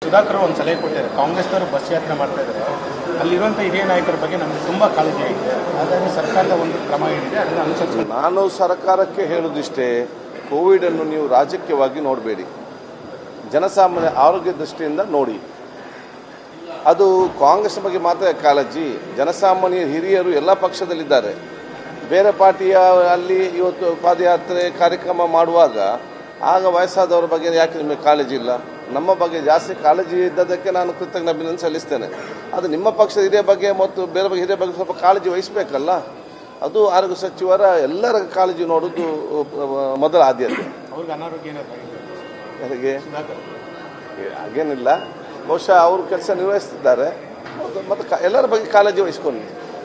ಸುಧಾಕರ್ ಒಂದು ಸಲಹೆ ಕೊಟ್ಟಿದ್ದಾರೆ ಕಾಂಗ್ರೆಸ್ನವರು ಬಸ್ ಯಾತ್ರೆ ಮಾಡ್ತಾ ಇದ್ದಾರೆ ಅಲ್ಲಿರುವಂಥ ಹಿರಿಯ ನಾಯಕರ ಬಗ್ಗೆ ನಮಗೆ ತುಂಬ ಕಾಳಜಿ ಆಗಿದೆ ಹಾಗಾಗಿ ಸರ್ಕಾರದ ಒಂದು ಕ್ರಮ ಏನಿದೆ ಅದನ್ನು ಅನುಸರಿಸಬೇಕು ನಾನು ಸರ್ಕಾರಕ್ಕೆ ಹೇಳುವುದಿಷ್ಟೇ ಕೋವಿಡನ್ನು ನೀವು ರಾಜಕೀಯವಾಗಿ ನೋಡಬೇಡಿ ಜನಸಾಮಾನ್ಯ ಆರೋಗ್ಯ ದೃಷ್ಟಿಯಿಂದ ನೋಡಿ ಅದು ಕಾಂಗ್ರೆಸ್ ಬಗ್ಗೆ ಮಾತ್ರ ಕಾಳಜಿ ಜನಸಾಮಾನ್ಯ ಹಿರಿಯರು ಎಲ್ಲ ಪಕ್ಷದಲ್ಲಿದ್ದಾರೆ ಬೇರೆ ಪಾರ್ಟಿಯ ಅಲ್ಲಿ ಇವತ್ತು ಪಾದಯಾತ್ರೆ ಕಾರ್ಯಕ್ರಮ ಮಾಡುವಾಗ ಆಗ ವಯಸ್ಸಾದವರ ಬಗ್ಗೆ ಯಾಕೆ ನಿಮಗೆ ಕಾಳಜಿ ಇಲ್ಲ ನಮ್ಮ ಬಗ್ಗೆ ಜಾಸ್ತಿ ಕಾಳಜಿ ಇದ್ದದಕ್ಕೆ ನಾನು ಕೃತಜ್ಞ ಅಭಿನಂದನೆ ಸಲ್ಲಿಸ್ತೇನೆ ಅದು ನಿಮ್ಮ ಪಕ್ಷದ ಹಿರಿಯ ಬಗ್ಗೆ ಮತ್ತು ಬೇರೆ ಬಗ್ಗೆ ಹಿರಿಯ ಬಗ್ಗೆ ಸ್ವಲ್ಪ ಕಾಳಜಿ ವಹಿಸಬೇಕಲ್ಲ ಅದು ಆರೋಗ್ಯ ಸಚಿವರ ಎಲ್ಲರ ಕಾಳಜಿ ನೋಡೋದು ಅಹ್, ಮೊದಲ ಆದ್ಯತೆ ಅವ್ರಿಗೆ ಅನಾರೋಗ್ಯ ಏನಾದ್ರು ಯಾರಿಗೆ ಸುಧಾಕರ್ ಹಾಗೇನಿಲ್ಲ ಬಹುಶಃ ಅವರು ಕೆಲಸ ನಿರ್ವಹಿಸ್ತಿದ್ದಾರೆ ಮತ್ತು ಕ- ಎಲ್ಲರ ಬಗ್ಗೆ ಕಾಳಜಿ ವಹಿಸ್ಕೊಂಡು